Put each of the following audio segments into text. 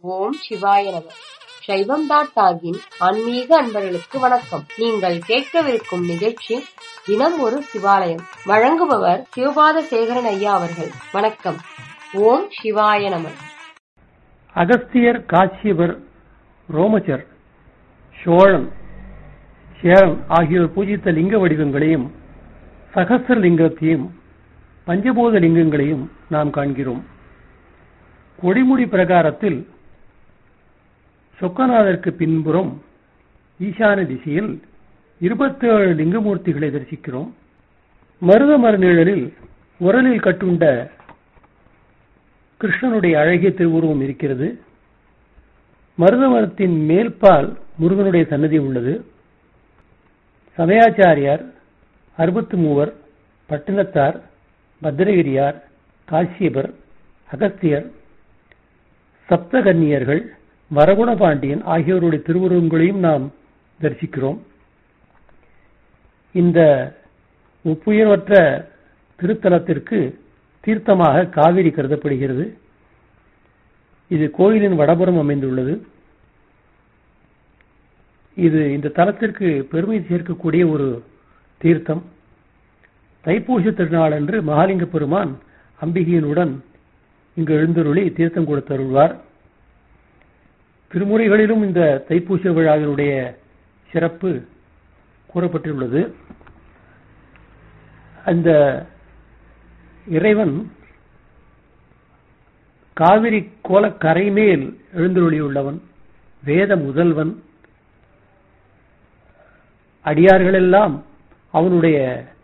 ஓம் சிவாய நம சைவம் டாட் டாகின் ஆன்மீக அன்பர்களுக்கு வணக்கம் நீங்கள் கேட்கவிருக்கும் நிகழ்ச்சி தினம் ஒரு சிவாலயம் வழங்குபவர் சிவபாத சேகரன் ஐயா அவர்கள் வணக்கம் ஓம் சிவாய நம அகஸ்தியர் காச்சியவர் ரோமச்சர் சோழன் சேரன் ஆகியோர் பூஜித்த லிங்க வடிவங்களையும் சகசிர லிங்கத்தையும் பஞ்சபூத லிங்கங்களையும் நாம் காண்கிறோம் கொடிமுடி பிரகாரத்தில் சொக்கநாதருக்கு பின்புறம் ஈசான திசையில் இருபத்தேழு லிங்கமூர்த்திகளை தரிசிக்கிறோம் மருத மரநிழலில் உரலில் கட்டுண்ட கிருஷ்ணனுடைய அழகிய திருவுருவம் இருக்கிறது மருத மரத்தின் மேல்பால் முருகனுடைய சன்னதி உள்ளது சமயாச்சாரியார் அறுபத்து மூவர் பட்டினத்தார் பத்திரகிரியார் காசியபர் அகஸ்தியர் சப்தகன்னியர்கள் வரகுண பாண்டியன் ஆகியோருடைய திருவுருவங்களையும் நாம் தரிசிக்கிறோம் இந்த ஒப்புயர்வற்ற திருத்தலத்திற்கு தீர்த்தமாக காவிரி கருதப்படுகிறது இது கோயிலின் வடபுறம் அமைந்துள்ளது இது இந்த தலத்திற்கு பெருமை சேர்க்கக்கூடிய ஒரு தீர்த்தம் தைப்பூச திருநாளன்று மகாலிங்க பெருமான் அம்பிகையினுடன் இங்கு எழுந்தருளி தீர்த்தம் கொடுத்தருள்வார் திருமுறைகளிலும் இந்த தைப்பூச விழாவினுடைய சிறப்பு கூறப்பட்டுள்ளது அந்த இறைவன் காவிரி கோல கரைமேல் எழுந்தருளியுள்ளவன் வேத முதல்வன் அடியார்களெல்லாம் அவனுடைய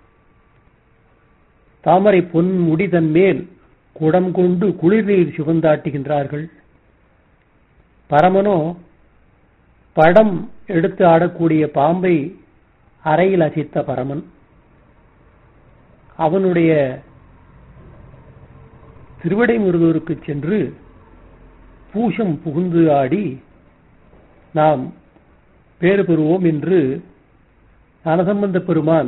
தாமரை பொன் முடிதன் மேல் குடம் கொண்டு குளிர்நீர் சுகந்தாட்டுகின்றார்கள் பரமனோ படம் எடுத்து ஆடக்கூடிய பாம்பை அறையில் அசித்த பரமன் அவனுடைய திருவடை முருகருக்கு சென்று பூஷம் புகுந்து ஆடி நாம் பேறு பெறுவோம் என்று ஞானசம்பந்த பெருமான்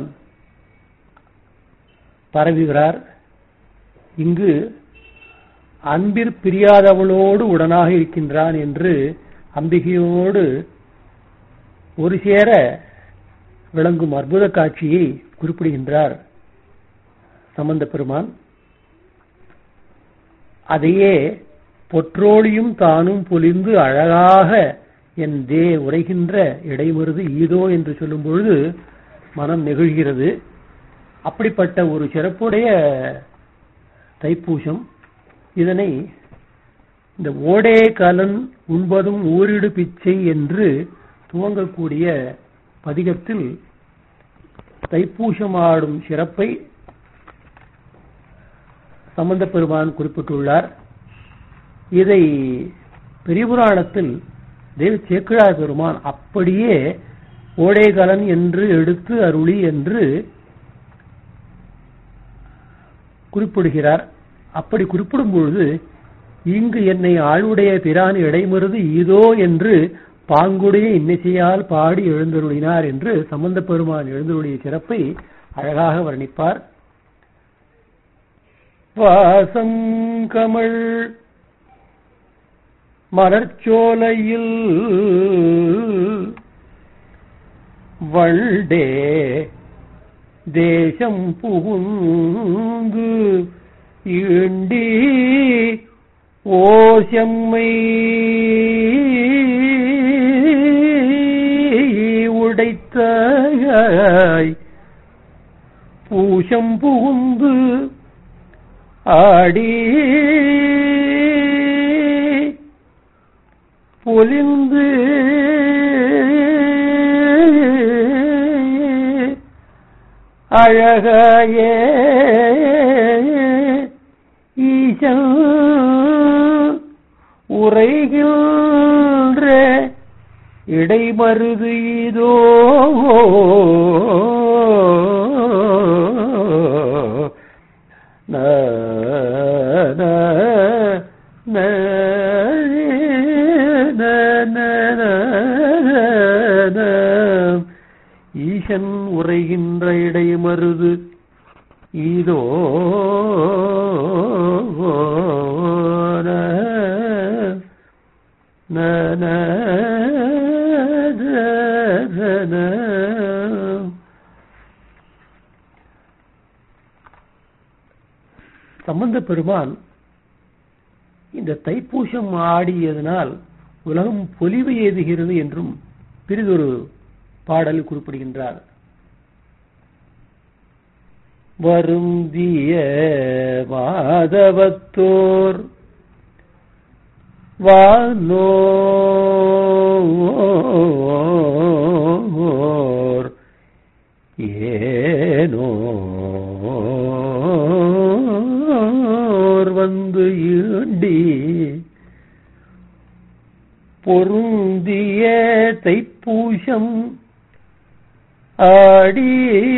பரவுகிறார் இங்கு அன்பிற் பிரியாதவளோடு உடனாக இருக்கின்றான் என்று அம்பிகையோடு ஒரு சேர விளங்கும் அற்புத காட்சியை குறிப்பிடுகின்றார் சம்பந்த பெருமான் அதையே பொற்றோழியும் தானும் பொலிந்து அழகாக என் தே உரைகின்ற இடைமருது ஈதோ என்று சொல்லும் பொழுது மனம் நெகிழ்கிறது அப்படிப்பட்ட ஒரு சிறப்புடைய தைப்பூசம் இதனை இந்த ஓடே கலன் உண்பதும் ஊரிடு பிச்சை என்று துவங்கக்கூடிய பதிகத்தில் தைப்பூசமாடும் சிறப்பை சம்பந்த பெருமான் குறிப்பிட்டுள்ளார் இதை பெரிய புராணத்தில் தேவ சேக்கிழார் பெருமான் அப்படியே ஓடேகலன் என்று எடுத்து அருளி என்று குறிப்பிடுகிறார் அப்படி குறிப்பிடும் பொழுது இங்கு என்னை ஆளுடைய பிரான் இடைமருது இதோ என்று பாங்குடைய இன்னிசையால் பாடி எழுந்தருளினார் என்று சம்பந்த பெருமான் எழுந்தருளிய சிறப்பை அழகாக வர்ணிப்பார் வாசம் கமழ் மலர்ச்சோலையில் வள்டே தேசம் புகுந்து ஈண்டி ஓசம்மை உடைத்தாய் பூஷம் புகுந்து ஆடி பொலிந்து அழகாயே ஈசன் உரைகின்ற இடைமருது இதோ ந ந ந ஈசன் உரைகின்ற இடைமருது இதோ ந ந த த ந. சம்பந்த பெருமான் இந்த தைப்பூசம் ஆடியதனால் உலகம் பொலிவு ஏதுகிறது என்றும் பிறிதொரு பாடல் குறிப்பிடுகின்றார் வருந்திய மாதவத்தோர் வானோர் ஏனோர் வந்து ஈண்டி பொருந்திய தைப்பூசம் ஆடி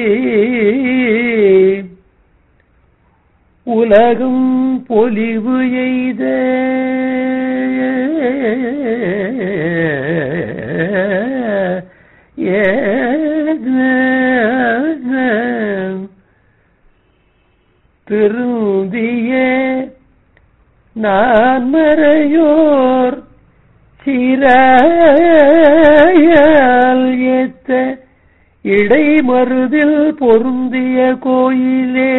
உலகம் பொலிவு எய்த திருந்திய நான் மறையோர் சிறாயால் ஏத்த இடைமருதில் பொருந்திய கோயிலே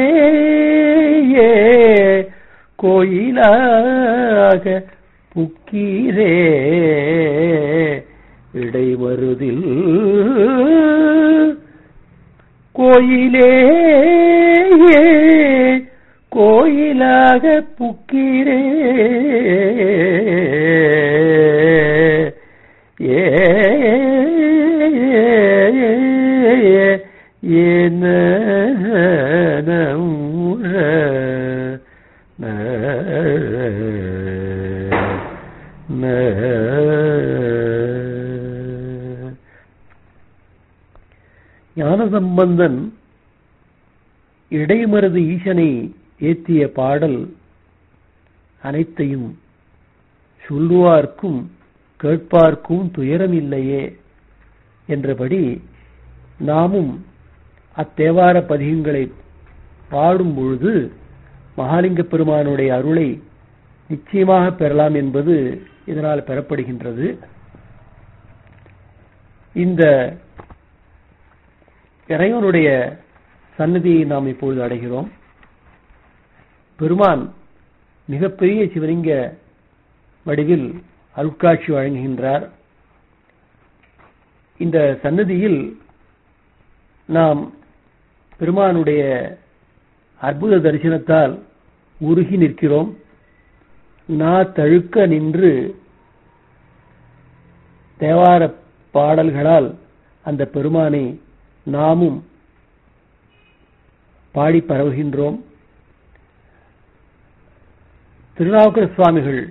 கோயிலாக புக்கீரே இடைமருதில் கோயிலே கோயிலாக புக்கீரே ஏ என்ன ஞானசம்பந்தன் இடைமருது ஈசனை ஏத்திய பாடல் அனைத்தையும் சொல்லுவார்க்கும் கேட்பார்க்கும் துயரமில்லையே என்றபடி நாமும் அத்தேவார பதிகங்களை பாடும் பொழுது மகாலிங்க பெருமானுடைய அருளை நிச்சயமாக பெறலாம் என்பது இதனால் பெறப்படுகின்றது இந்த இறைவனுடைய சன்னதியை நாம் இப்பொழுது அடைகிறோம் பெருமான் மிகப்பெரிய சிவலிங்க வடிவில் அருட்காட்சி வழங்குகின்றார் இந்த சன்னதியில் நாம் பெருமானுடைய அற்புத தரிசனத்தால் உருகி நிற்கிறோம் நா தழுக்க நின்று தேவார பாடல்களால் அந்த பெருமானை நாமும் பாடி பரவுகின்றோம் திருநாவுக்கர சுவாமிகள்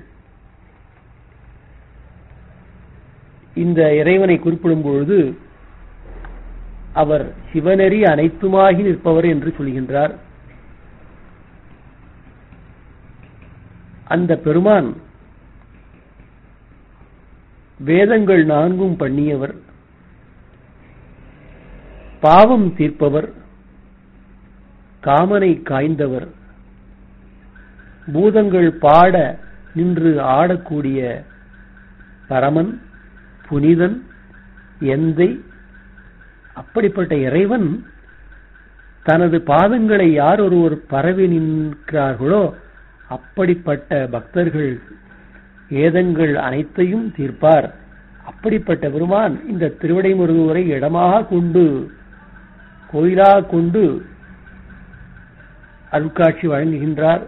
இந்த இறைவனை குறிப்பிடும் பொழுது அவர் சிவநெறி அனைத்துமாகி நிற்பவர் என்று சொல்கின்றார் அந்த பெருமான் வேதங்கள் நான்கும் பண்ணியவர் பாவம் தீர்ப்பவர் காமனை காய்ந்தவர் பூதங்கள் பாட நின்று ஆடக்கூடிய பரமன் புனிதன் எந்தை அப்படிப்பட்ட இறைவன் தனது பாதங்களை யார் ஒருவர் பரவி நிற்கிறார்களோ அப்படிப்பட்ட பக்தர்கள் ஏதங்கள் அனைத்தையும் தீர்ப்பார் அப்படிப்பட்ட பெருமான் இந்த திருவிடைமுருகரை இடமாக கொண்டு கோயிலாக கொண்டு அருட்காட்சி வழங்குகின்றார்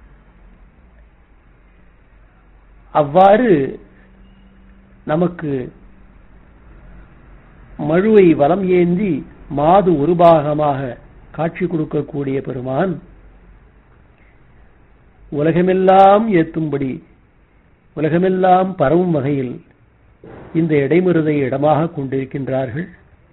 அவ்வாறு நமக்கு மழுவை வலம் ஏந்தி மாது ஒரு பாகமாக காட்சி கொடுக்கக்கூடிய பெருமான் உலகமெல்லாம் ஏத்தும்படி உலகமெல்லாம் பரவும் வகையில் இந்த இடைமருதை இடமாக கொண்டிருக்கின்றார்கள்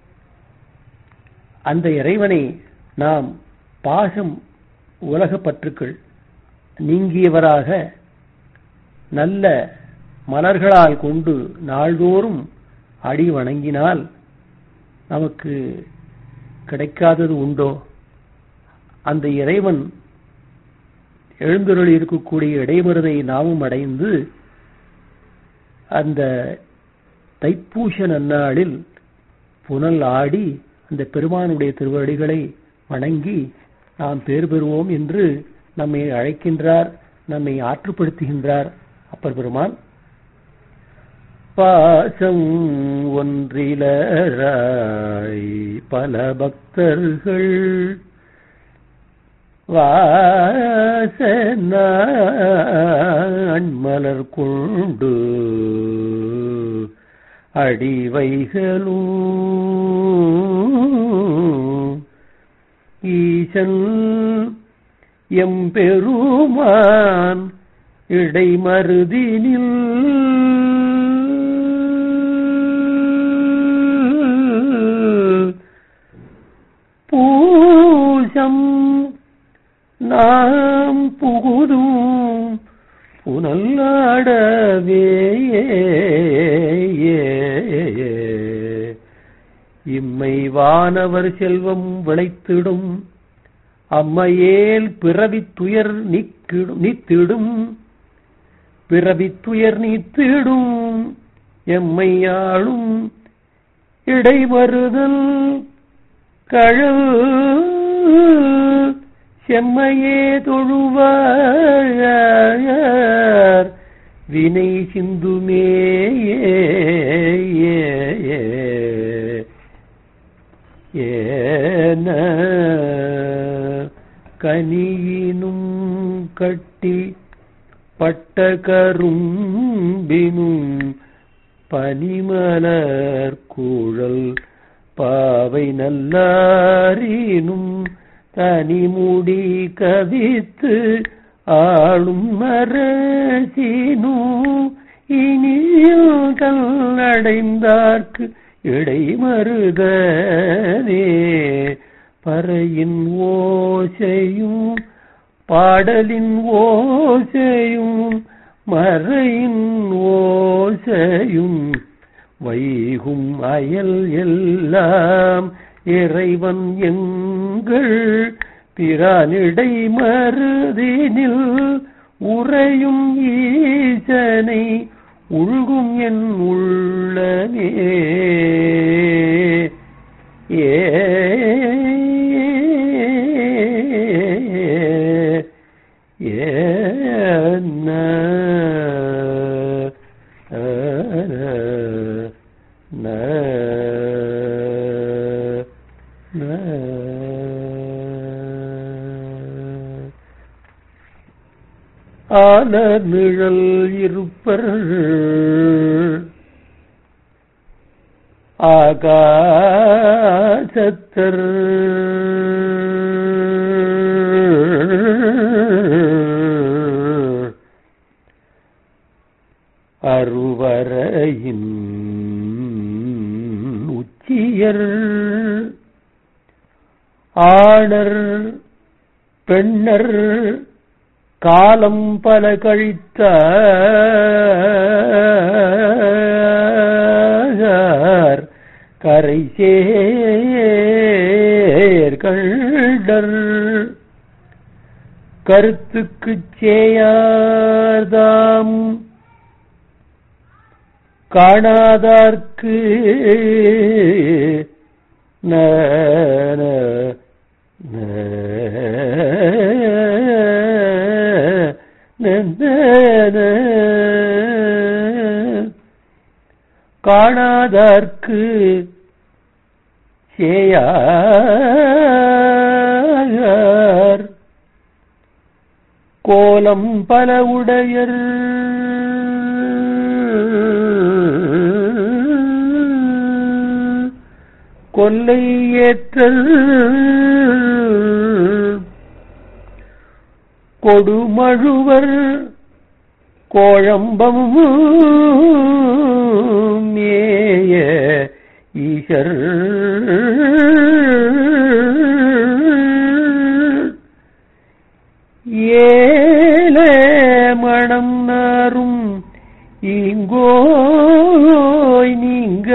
அந்த இறைவனை நாம் பாசம் உலக பற்றுக்கள் நீங்கியவராக நல்ல மலர்களால் கொண்டு நாள்தோறும் அடி வணங்கினால் நமக்கு கிடைக்காதது உண்டோ அந்த இறைவன் எழுந்தருள் இருக்கக்கூடிய இடைமருதை நாமும் அடைந்து அந்த தைப்பூச நன்னாளில் புனல் ஆடி அந்த பெருமானுடைய திருவடிகளை வணங்கி நாம் பேர் பெறுவோம் என்று நம்மை அழைக்கின்றார் நம்மை ஆற்றுப்படுத்துகின்றார் அப்பர் பெருமான் பாசம் ஒன்றிலராய் பல பக்தர்கள் வாசனான்மலர் கொண்டு அடிவைகளும் ஈசன் எம்பெருமான் இடைமருதினில் பூசம் நாம் புகுதும் புனல்லாடவே இம்மை வானவர் செல்வம் விளைத்திடும் அம்மையேல் பிறவித் துயர் நீக்கிடும் நீத்திடும் பிறவித் துயர் நீத்திடும் எம்மையாளும் இடைமறுதல் கழல் செம்மையே தொழுவார் வினை சிந்துமே ஏன கனியினும் கட்டி பட்ட கரும்பினும் பனிமலர் கூழல் பாவை நல்லாரினும் தனிமுடி கவித்து ஆளும் மரசினு இனியில் கல்லடைந்தார்க்கு இடைமருதனே பறையின் ஓசையும் பாடலின் ஓசையும் மறையின் ஓசையும் வைகும் அயல் எல்லாம் இறைவன் எங்கள் பிரானிடை மருதினில் உறையும் ஈசனை உள்கும் என் உள்ளமே ஏ ஏன்ன ஆல நிழல் இருப்பர் ஆகாசத்தர் அருவரையின் உச்சியர் ஆணர் பெண்ணர் காலம் பல கழித்த கரை சேர்கண்டர் கருத்துக்குச் சேயார்தாம் காணாதார்க்கு ந காணாதார்க்கு சேயார் கோலம் பல உடையர் கொல்லை ஏற்றல் கொடுமழுவர் கோழம்பம் மேய ஈசர் ஏல மணம் நாரும் இங்கோய் நீங்க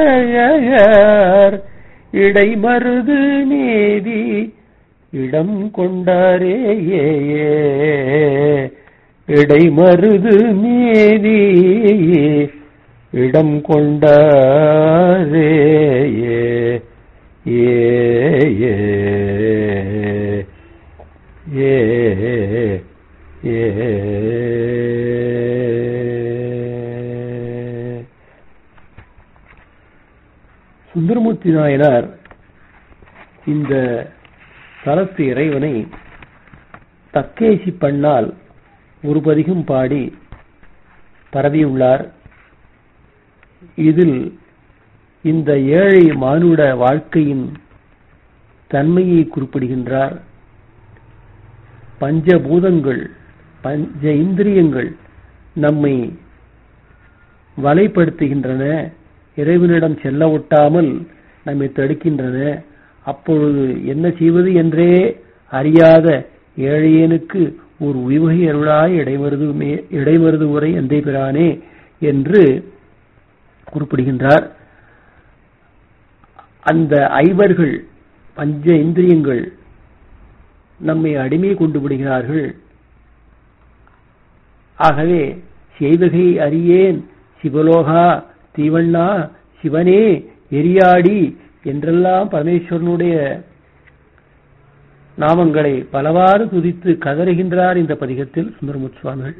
இடைமருது நேதி இடம் கொண்டாரே இடைமருது மேதி இடம் கொண்டாரே ஏ ஏ ஏ ஏ ஏ சுந்தரமூர்த்தி நாயனார் இந்த தலத்து இறைவனை தக்கேசி பண்ணால் ஒரு பதிகம் பாடி பரவியுள்ளார் இதில் இந்த ஏழை மானுட வாழ்க்கையின் தன்மையை குறிப்பிடுகின்றார் பஞ்சபூதங்கள் பஞ்ச இந்திரியங்கள் நம்மை வலைப்படுத்துகின்றன இறைவனிடம் செல்ல ஒட்டாமல் நம்மை தடுக்கின்றன அப்பொழுது என்ன செய்வது என்றே அறியாத ஏழையனுக்கு ஒரு உய்வகை அருளாய் இடைமருது இடைமருது உரை எந்தை பிரானே என்று குறிப்பிடுகின்றார் அந்த ஐவர்கள் பஞ்ச இந்திரியங்கள் நம்மை அடிமை கொண்டு விடுகிறார்கள் ஆகவே செய்வகை அறியேன் சிவலோகா தீவண்ணா சிவனே எரியாடி என்றெல்லாம் பரமேஸ்வரனுடைய நாமங்களை பலவாறு துதித்து கதறுகின்றார் இந்த பதிகத்தில் சுந்தரமுத் சுவாமிகள்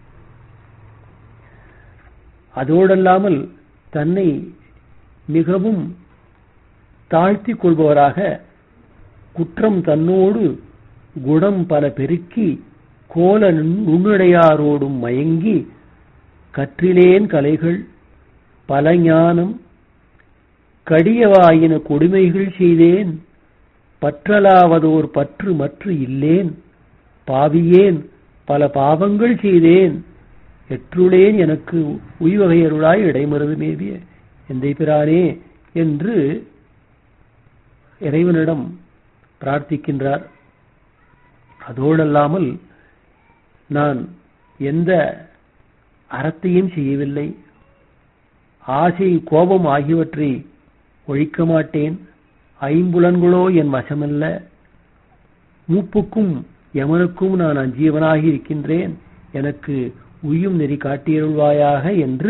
அதோடல்லாமல் தன்னை மிகவும் தாழ்த்திக் கொள்பவராக குற்றம் தன்னோடு குணம் பல பெருக்கி கோல நுண்ணுடையாரோடும் மயங்கி கற்றிலேன் கலைகள் பல ஞானம் கடியவாயின கொடுமைகள் செய்தேன் பற்றலாவதோர் பற்று மற்று இல்லேன் பாவியேன் பல பாவங்கள் செய்தேன் எற்றுளேன் எனக்கு உய்வகையருளாய் இடைமருது மேவிய எந்தை பிரானே என்று இறைவனிடம் பிரார்த்திக்கின்றார் அதோடல்லாமல் நான் எந்த அறத்தையும் செய்யவில்லை ஆசை கோபம் ஆகியவற்றை ஒழிக்க மாட்டேன் ஐம்புலன்களோ என் வசமல்ல மூப்புக்கும் யமனுக்கும் நான் அஞ்சியவனாகி இருக்கின்றேன் எனக்கு உய்யும் நெறி காட்டியருள்வாயாக என்று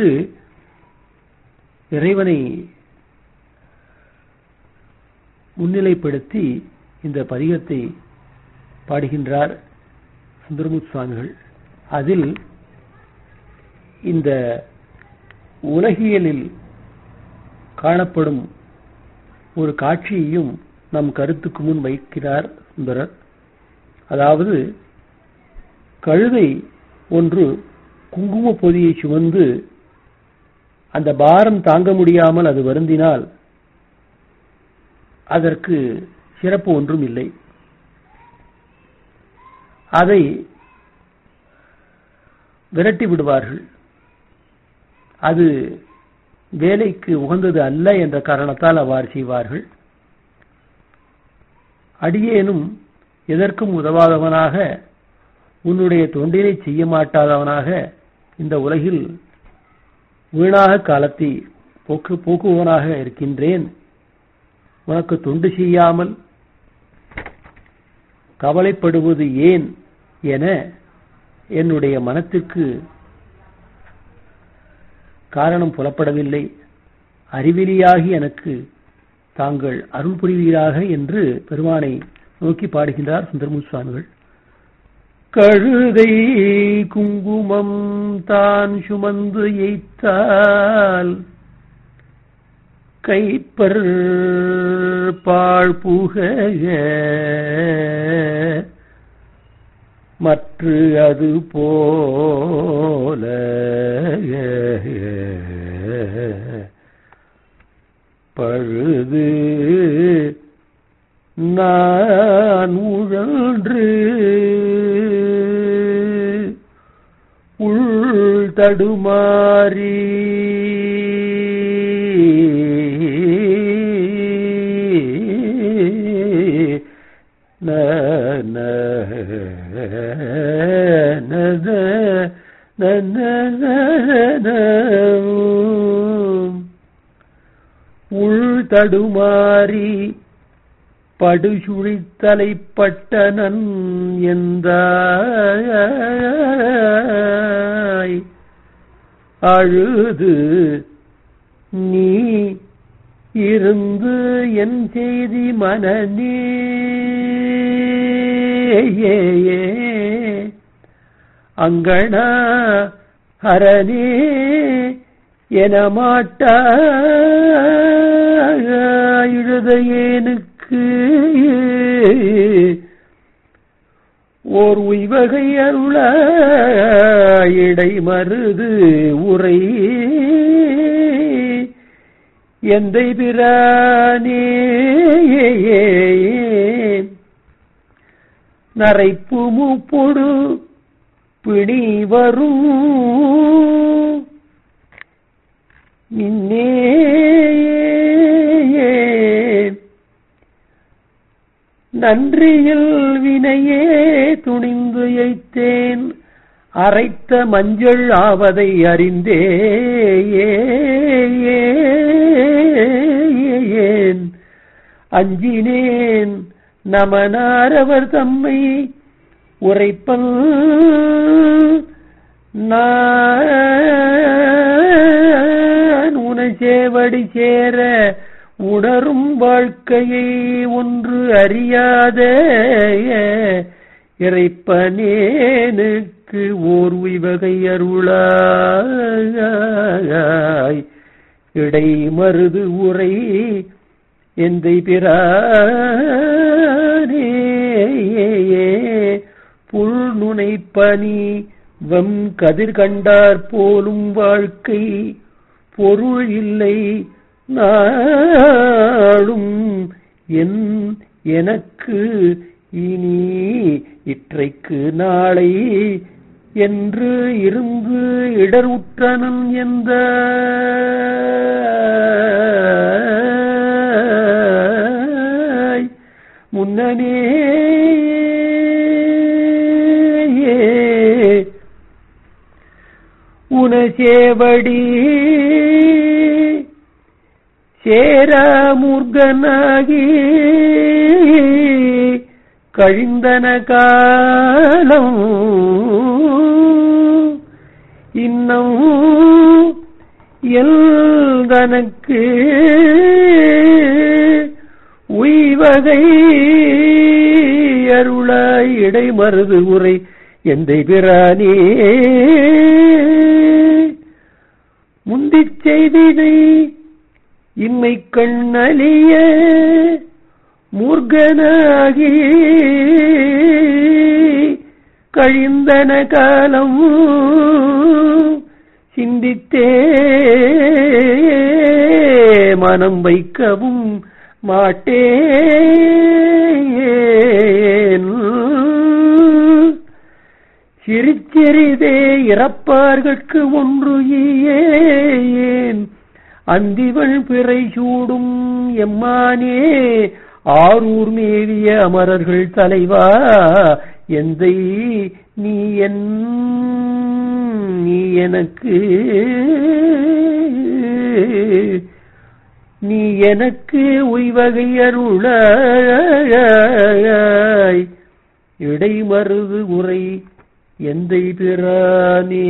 இறைவனை முன்னிலைப்படுத்தி இந்த பதிகத்தை பாடுகின்றார் சுந்தரமுத் சுவாமிகள் அதில் இந்த உலகியலில் காணப்படும் ஒரு காட்சியையும் நம் கருத்துக்கு முன் வைக்கிறார் சுந்தரர் அதாவது கழுதை ஒன்று குங்கும பொதியை சுமந்து அந்த பாரம் தாங்க முடியாமல் அது வருந்தினால் அதற்கு சிறப்பு ஒன்றும் இல்லை அதை விரட்டி விடுவார்கள் அது வேலைக்கு உகந்தது அல்ல என்ற காரணத்தால் அவ்வாறு செய்வார்கள் அடியேனும் எதற்கும் உதவாதவனாக உன்னுடைய தொண்டினை செய்ய மாட்டாதவனாக இந்த உலகில் வீணாக காலத்தை போக்கு போக்குவனாக இருக்கின்றேன் உனக்கு தொண்டு செய்யாமல் கவலைப்படுவது ஏன் என என்னுடைய மனத்திற்கு காரணம் புலப்படவில்லை அறிவிலியாகி எனக்கு தாங்கள் அருள் புரிவீராக என்று பெருமானை நோக்கி பாடுகின்றார் சுந்தரமு சுவாமிகள் கழுதை குங்குமம் தான் சுமந்து எய்த்தால் கைப்பர் பாழ் புக மற்ற அது போல பழுது நான் உழன்று உள் தடுமாறி ந ந ந ந ந உள் தடுமாறி படுசுழித்தலைப்பட்டனன் எந்த அழுது நீ இருந்து என் செய்தி மனநே அங்கணா ஹரணே எனமாட்டா எழுதையேனுக்கு ஓர் உய்வகை அருள இடை மருது உரை எந்தை பிரானே நரைப்பு மூப்பொடு பிணி வரும் நின்னே நன்றியில் வினையே துணிந்து எய்த்தேன் அரைத்த மஞ்சள் ஆவதை அறிந்தே ஏன் அஞ்சினேன் நமனாரவர் தம்மை உரைப்பல் நான் உனசேவடி சேர உணரும் வாழ்க்கையை ஒன்று அறியாத இறைப்பனேனுக்கு ஓர் உய்வகை அருளாய் இடை மருது உரை எந்தை பிரானே புல் நுனை பனி வம் கதிர் கண்டார் போலும் வாழ்க்கை பொருள் இல்லை நாளும் என் எனக்கு இனி இற்றைக்கு நாளை என்று இருந்து இடர் உற்றனன் எந்த முன்னனே உனசேவடி சேராமூர்கனாகி கழிந்தன காலம் இன்னும் எல்தனக்கு உய்வகை அருளாய் இடைமருது உரை எந்தை பிரானே முந்திச் செய்தினை இம்மை கண்ணலிய மூர்கனாகி கழிந்தன காலம் சிந்தித்தே மனம் வைக்கவும் மாட்டேன் சிரிச்சிறிதே இறப்பார்கட்கு ஒன்று ஏன் அந்திவள் பிறை சூடும் எம்மானே ஆரூர் மேவிய அமரர்கள் தலைவா எந்தை நீ என் நீ எனக்கு நீ எனக்கு உய்வகை அருளாய் இடைமருது உரை எந்தை பிரானே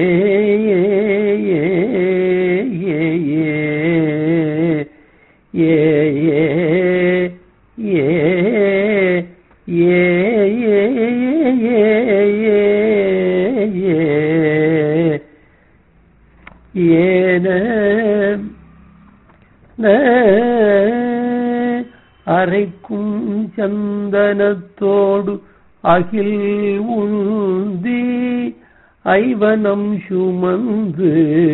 ஏ ஏ ஏ ஏ ஏன அரைக்கும் சந்தனத்தோடு அகில் உந்தி ஐவனம் சுமந்து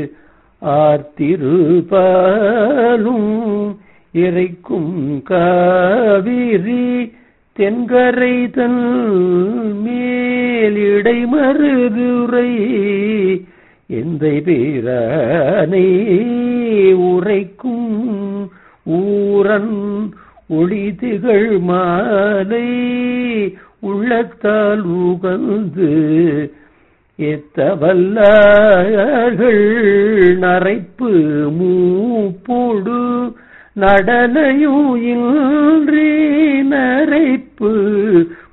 ஆர்த்திருப்பாலும் இறைக்கும் காவிரி தென்கரை தன் மேலிடை மருதுரை எந்த பேரானை உரைக்கும் ஊரன் ஒளி திகழ் மாலை உள்ளத்தால் உகந்து எத்தவல்லார்கள் நரைப்பு மூப்போடு நடனையும் இன்றி நரைப்பு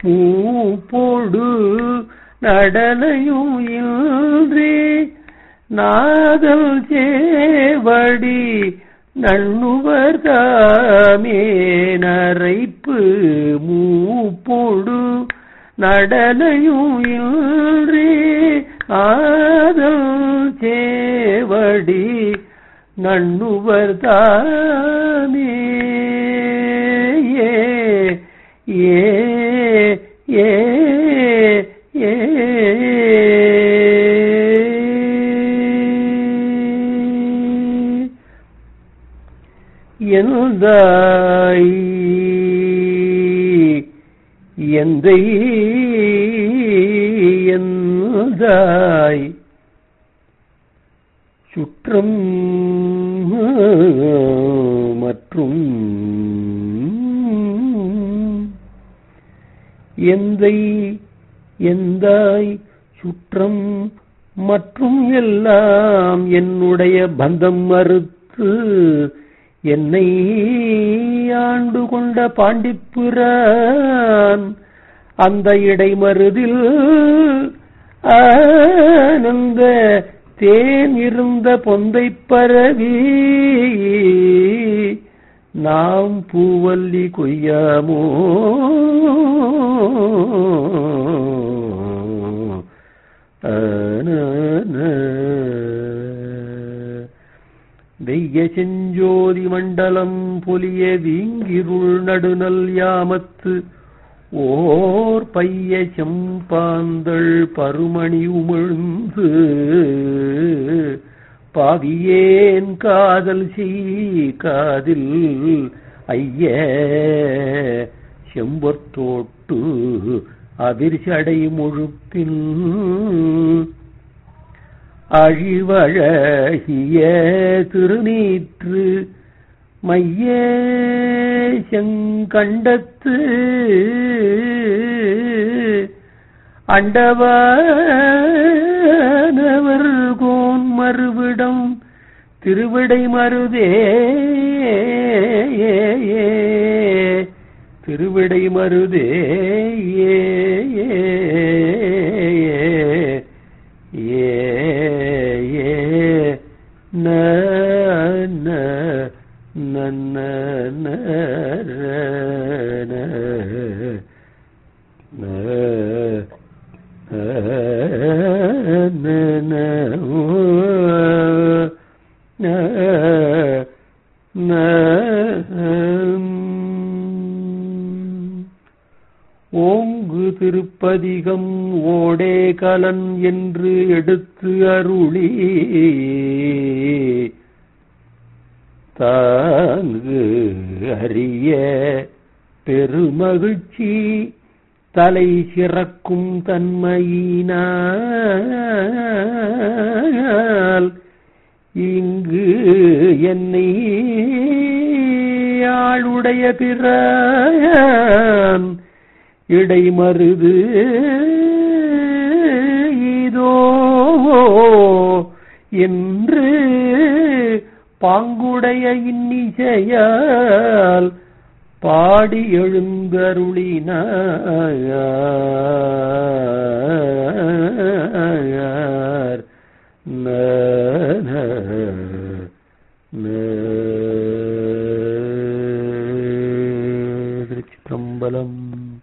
மூப்போடு நடனையும் இன்றி நாதல் சேவடி நண்ணுவர் தாமே நரைப்பு மூப்பொடு நடனையும் இன்றி ஆதல் சேவடி நண்ணுவர் தாமே ஏ ஏ ஏ ஏ எந்தாய் எந்தை எந்தாய் சுற்றம் மற்றும் எந்தை எந்தாய் சுற்றம் மற்றும் எல்லாம் என்னுடைய பந்தம் மறுத்து என்னை ஆண்டு கொண்ட பாண்டிப்புறான் அந்த இடைமருதில் ஆனந்த தேன் இருந்த பொந்தை பரவி நாம் பூவல்லி கொய்யாமோ வெய்ய செஞ்சோதி மண்டலம் பொலிய வீங்கிருள் நடுநல் யாமத்து ஓர் பைய செம்பாந்தள் பருமணி உமிழ்ந்து பாவியேன் காதல் செய் காதில் ஐய செம்பொத்தோட்டு அவிர்சடை முழுப்பின் அழிவழகிய திருநீற்று மைய செங்கண்டத்து அண்டவானவர் கோன் மறுவிடம் திருவிடை மருதே திருவிடை மருதே ஏ ஏ ஏ ந ந நன்ன ந ந ந ந ந ஓங்கு திருப்பதிகம் ஓடே கலன் என்று எடுத்து அருளி தாங்கு அறிய பெருமகிழ்ச்சி தலை சிறக்கும் தன்மையினால் இங்கு என்னை ஆளுடைய பிறான் இடைமருது இதோ என்று பாங்குடைய இன்னிசையால் பாடி எழுந்தருளினார்